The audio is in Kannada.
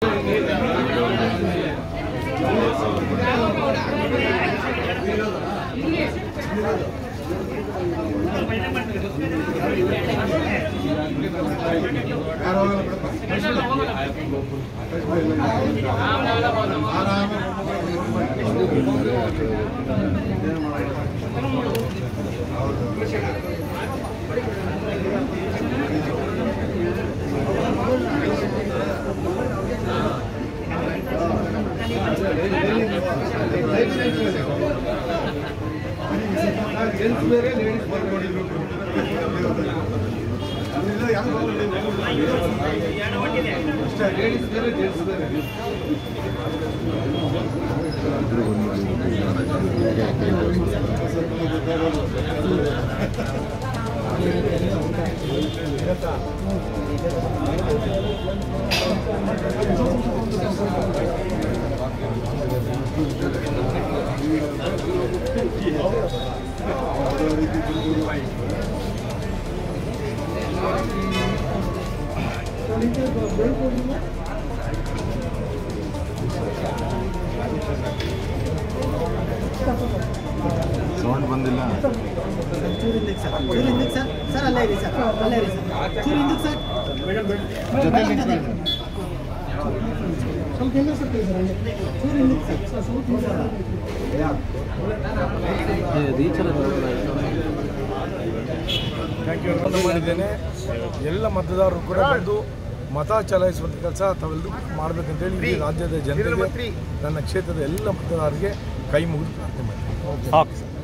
ಸೌಂಡ್ ಬಂದಿಲ್ಲ ಚೂರು ಹಿಂದಕ್ಕೆ ಸರ್ ಚೂರು ಹಿಂದಕ್ಕೆ ಸರ್ ಸರ್ ಅಲ್ಲೇ ಇರಿ ಸರ್ ಅಲ್ಲೇ ಇರಿ ಸರ್ ಚೂರು ಹಿಂದಕ್ಕೆ ಸರ್ ಸ್ವಲ್ಪ ಹಿಂದೆ ಸ್ವಲ್ಪ ಇದೆ ಸರ್ ಚೂರು ಹಿಂದಕ್ಕೆ ಸರ್ ಸರ್ ಸ್ವಲ್ಪ ಹಿಂದೆ ಅನುಮೋದನೆ ಮಾಡಿದ್ದೇನೆ ಎಲ್ಲ ಮತದಾರರು ಕೂಡ ಬಂದು ಮತ ಚಲಾಯಿಸುವಂಥ ಕೆಲಸ ತಾವೆಲ್ಲರೂ ಮಾಡಬೇಕಂತೇಳಿ ಈ ರಾಜ್ಯದ ಜನತೆಗೆ ನನ್ನ ಕ್ಷೇತ್ರದ ಎಲ್ಲ ಮತದಾರರಿಗೆ ಕೈ ಮುಗಿದು ಪ್ರಾರ್ಥನೆ ಮಾಡ್ತೀನಿ